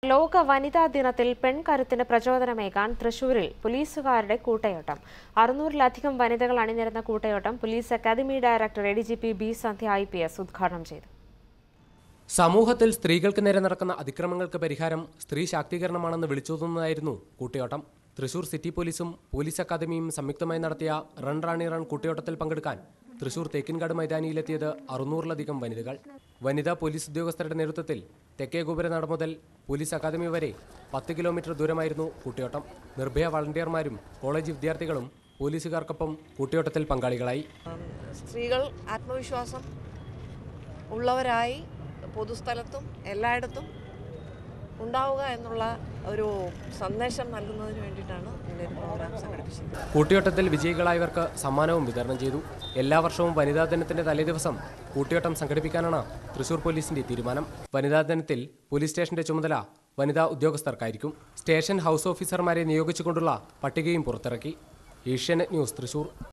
ലോക വനിതാ ദിനത്തിൽ പെൺകരുത്തിന് പ്രചോദനമേകാൻ തൃശൂരിൽ പോലീസുകാരുടെ കൂട്ടയോട്ടം അറുന്നൂറിലധികം വനിതകൾ അണിനിരന്ന കൂട്ടയോട്ടം police academy director A D G P B Sandhya I P S ഉദ്ഘാടനം ചെയ്തു സമൂഹത്തിൽ സ്ത്രീകൾക്ക് നേരെ നടക്കുന്ന അതിക്രമങ്ങൾക്ക് പരിഹാരം സ്ത്രീ ശാക്തീകരണമാണെന്ന് വിളിച്ചോതുന്നതായിരുന്നു കൂട്ടയോട്ടം തൃശൂർ സിറ്റി പോലീസും പോലീസ് അക്കാദമിയും സംയുക്തമായി നടത്തിയ റൺ റാണി റൺ കൂട്ടയോട്ടത്തിൽ പങ്കെടുക്കാൻ തൃശൂർ തേക്കിൻകാട് മൈതാനിയിലെത്തിയത് അറുന്നൂറിലധികം വനിതകൾ വനിതാ പോലീസ് ഉദ്യോഗസ്ഥരുടെ നേതൃത്വത്തിൽ തെക്കേ ഗോപുരനട മുതൽ പോലീസ് അക്കാദമി വരെ പത്ത് കിലോമീറ്റർ ദൂരമായിരുന്നു കൂട്ടയോട്ടം നിർഭയ വളണ്ടിയർമാരും കോളേജ് വിദ്യാർത്ഥികളും പോലീസുകാർക്കൊപ്പം കൂട്ടയോട്ടത്തിൽ പങ്കാളികളായി സ്ത്രീകൾ ആത്മവിശ്വാസം ഉള്ളവരായി പൊതുസ്ഥലത്തും എല്ലായിടത്തും ഉണ്ടാവുക എന്നുള്ള ഒരു സന്ദേശം നൽകുന്നതിന് വേണ്ടിയിട്ടാണ് ഇങ്ങനെ ഒരു പ്രോഗ്രാം സംഘടിപ്പിച്ചത് കൂട്ടിയോട്ടത്തിൽ വിജയികളായവർക്ക് സമ്മാനവും വിതരണം ചെയ്തു എല്ലാ വർഷവും വനിതാ ദിനത്തിന്റെ തലേദിവസം കൂട്ടിയോട്ടം സംഘടിപ്പിക്കാനാണ് തൃശൂർ പോലീസിന്റെ തീരുമാനം വനിതാ ദിനത്തിൽ പോലീസ് സ്റ്റേഷന്റെ ചുമതല വനിതാ ഉദ്യോഗസ്ഥർക്കായിരിക്കും സ്റ്റേഷൻ ഹൗസ് ഓഫീസർമാരെ നിയോഗിച്ചുകൊണ്ടുള്ള പട്ടികയും പുറത്തിറക്കി ഏഷ്യാനെറ്റ് ന്യൂസ് തൃശൂർ